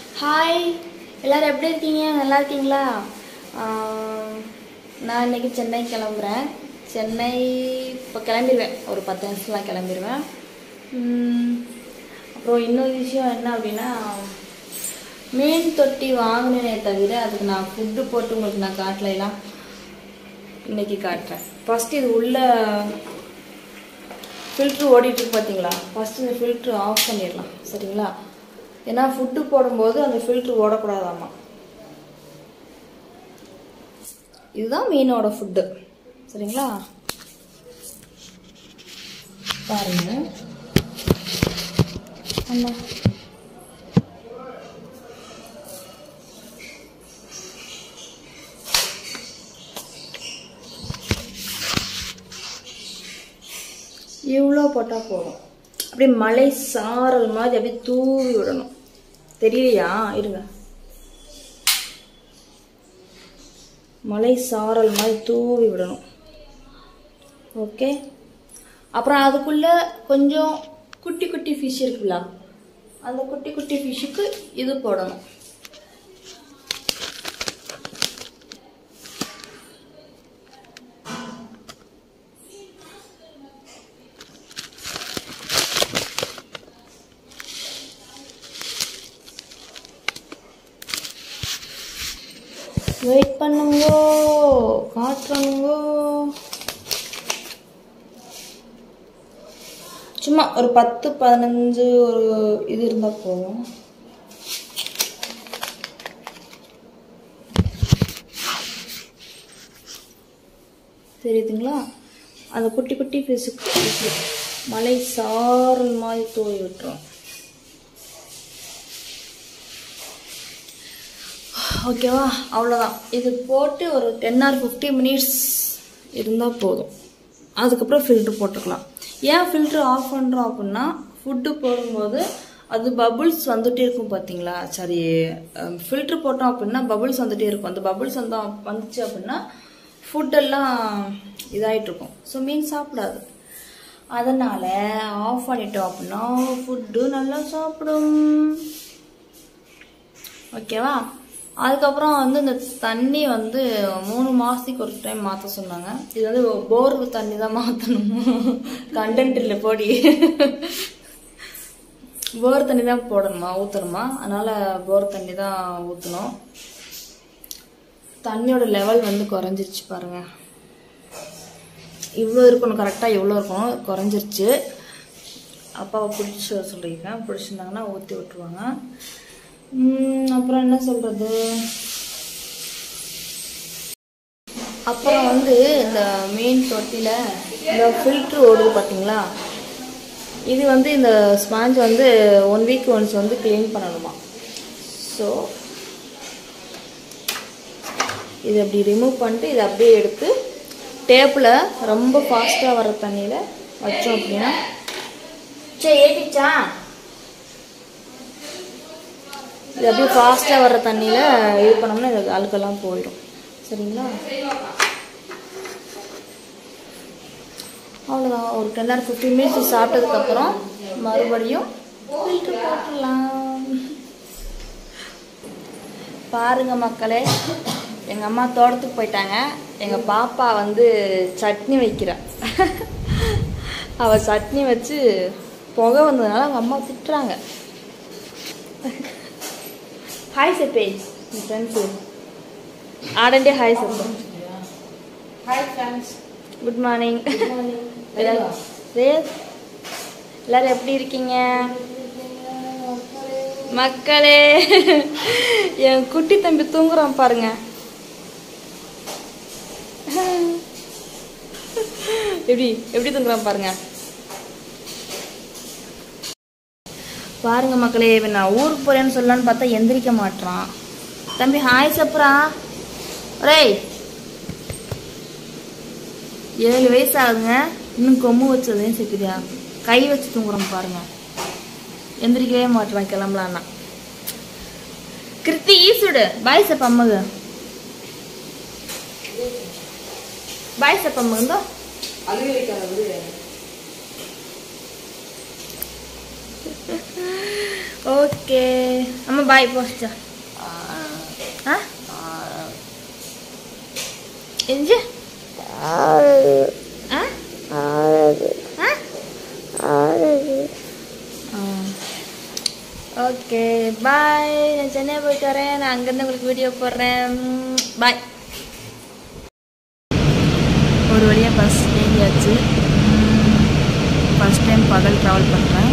hi எல்லாரும் எப்படி இருக்கீங்க நல்லா இருக்கீங்களா ஆஹ், நான் இன்னைக்கு சென்னை கிளம்புறேன் சென்னை இப்போ கிளம்பிடுவேன் ஒரு பத்து நிமிஷம்லாம் கிளம்பிடுவேன் உம், அப்புறம் இன்னொரு விஷயம் என்ன அப்படின்னா மீன் தொட்டி வாங்கினேனே தவிர அதுக்கு நான் ஃபுட்டு போட்டு உங்களுக்கு நான் காட்டலாம் இன்னைக்கு காட்டுறேன் ஃபஸ்ட்டு இது உள்ள ஃபில்ட்ரு ஓடிட்டு இருக்கு பார்த்தீங்களா ஃபஸ்ட்டு இந்த ஃபில்ட்ரு ஆஃப் பண்ணிடலாம் சரிங்களா ஏன்னா ஃபுட்டு போடும்போது அந்த ஃபில்ட்ரு ஓடக்கூடாதாம்மா இதுதான் மீனோட ஃபுட்டு சரிங்களா பாருங்க ஆமா இவ்வளோ போட்டால் போதும் அப்படியே மலை சாரல் மாதிரி அப்படியே தூவி விடணும் தெரியலையா இருங்க மலை சாரல் மாதிரி தூவி விடணும் ஓகே அப்புறம் அதுக்குள்ள கொஞ்சம் குட்டி குட்டி ஃபிஷ் இருக்குல்ல அந்த குட்டி குட்டி ஃபிஷ்ஷுக்கு இது போடணும் வெயிட் பண்ணுங்கோ காட்டுறானுங்கோ சும்மா ஒரு பத்து பதினஞ்சு ஒரு இது இருந்தால் போதும் தெரியுதுங்களா அந்த குட்டி குட்டி ஃபிஷுக்கு இப்படி மலை சாரல் மாதிரி தூவி விட்டுரும் ஓகேவா அவ்வளோதான் இது போட்டு ஒரு டென் ஆர் ஃபிஃப்டி மினிட்ஸ் இருந்தால் போதும் அதுக்கப்புறம் ஃபில்ட்ரு போட்டுக்கலாம் ஏன் ஃபில்ட்ரு ஆஃப் பண்ணுறோம் அப்படின்னா ஃபுட்டு போடும்போது அது பபுள்ஸ் வந்துட்டே இருக்கும் பார்த்தீங்களா சரி ஃபில்ட்ரு போட்டோம் அப்படின்னா பபுள்ஸ் வந்துட்டே இருக்கும் அந்த பபுள்ஸ் வந்து வந்துச்சு அப்படின்னா ஃபுட்டெல்லாம் இதாயிட்டு இருக்கும் ஸோ மீன் சாப்பிடாது அதனால் ஆஃப் பண்ணிட்டோம் அப்படின்னா ஃபுட்டு நல்லா சாப்பிடும் ஓகேவா அதுக்கப்புறம் வந்து இந்த தண்ணி வந்து மூணு மாதத்துக்கு ஒரு டைம் மாற்ற சொன்னாங்க இது வந்து போர் தண்ணி தான் மாற்றணும் கண்டென்ட் இல்லை போடி போர் தண்ணி தான் போடணுமா ஊற்றணுமா அதனால் போர் தண்ணி தான் ஊற்றணும் தண்ணியோட லெவல் வந்து குறைஞ்சிருச்சு பாருங்க இவ்வளோ இருக்கணும் கரெக்டாக இவ்வளோ இருக்கணும் குறைஞ்சிருச்சு அப்பாவை பிடிச்சி சொல்லியிருக்கேன் பிடிச்சிருந்தாங்கன்னா ஊற்றி விட்டுருவாங்க உம், அப்புறம் என்ன சொல்கிறது அப்புறம் வந்து இந்த மீன் தொட்டியில் இந்த ஃபில்ட்ரு ஓடுது பார்த்தீங்களா இது வந்து இந்த ஸ்பாஞ்ச் வந்து ஒன் வீக் ஒன்ஸ் வந்து க்ளீன் பண்ணணுமா ஸோ இது அப்படி ரிமூவ் பண்ணிட்டு இதை அப்படியே எடுத்து டேப்பில் ரொம்ப ஃபாஸ்ட்டாக வர தண்ணியில் வச்சோம் அப்படின்னா சே ஏட்டிச்சா இது அப்படியே ஃபாஸ்ட்டாக வர்ற தண்ணியில் இது பண்ணோம்னா இது அழுக்கெல்லாம் போயிடும் சரிங்களா அவ்வளோதான் ஒரு டென் ஆர் ஃபிஃப்டீன் மினிட்ஸ் சாப்பிட்டதுக்கப்புறம் மறுபடியும் ஃபில்ட்ரு போட்டுடலாம் பாருங்க மக்களே எங்கள் அம்மா தோட்டத்துக்கு போயிட்டாங்க எங்கள் பாப்பா வந்து சட்னி வைக்கிறா அவள் சட்னி வச்சு புகை வந்ததுனால அவங்க அம்மா திட்டுறாங்க హాయ్ చెప్పేజ్ మీ ఫ్రెండ్స్ ఆడంటే హాయ్ చెప్పు ஹாய் ஃப்ரெண்ட்ஸ் குட் மார்னிங் எல்லாரும் எப்படி இருக்கீங்க மக்களே என் குட்டி தம்பி தூங்குறான் பாருங்க எப்படி எப்படி தூங்குறான் பாருங்க பாருங்க மக்களே இவன் நான் ஊருக்கு போறேன்னு சொல்லலான்னு பார்த்தா எந்திரிக்க மாட்றான் தம்பி ஹாய் சப்ரா ரேய் ஏழு வயசு ஆகுதுங்க இன்னும் கொம்பு வச்சதையும் சேர்க்குதியா கை வச்சு தூங்குறோம் பாருங்க எந்திரிக்கவே மாட்டுறான் கிளம்பலான்னா கிருத்தி ஈசுடு பாய் சப்ப அம்மகு பாய் சப்ப அம்மகுந்தோ அழுகி வைக்காத விடு ஓகே அம்மா பாய் போஸ்டா ஆ எஞ்சு ஆ ஓகே பாய் நான் சென்னை போயிட்டு வரேன் நான் அங்கேருந்து உங்களுக்கு வீடியோ போடுறேன் பாய் ஒரு வழியாக பஸ் ஏறியாச்சு ஃபஸ்ட் டைம் பகல் ட்ராவல் பண்ணுறேன்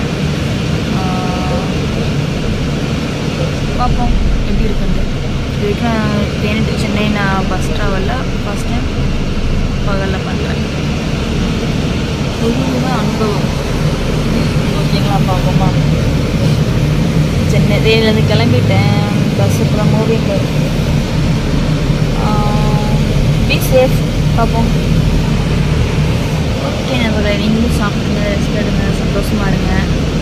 பார்ப்போம் எப்படி இருக்குன்ட்டு இது வரைக்கும் தேனி டு சென்னை நான் பஸ் ட்ராவலில் ஃபஸ்ட் டைம் பகலில் பண்ணுறேன் புது அனுபவம் ஓகேங்களா பார்ப்போமா சென்னை தேனிலேருந்து கிளம்பிட்டேன் பஸ் அப்புறம் மூவிங் பி சேஃப் பார்ப்போம் ஓகே நம்ம நீங்களும் சாப்பிடுங்க ரெஸ்ட் எடுங்க சந்தோஷமாக இருங்க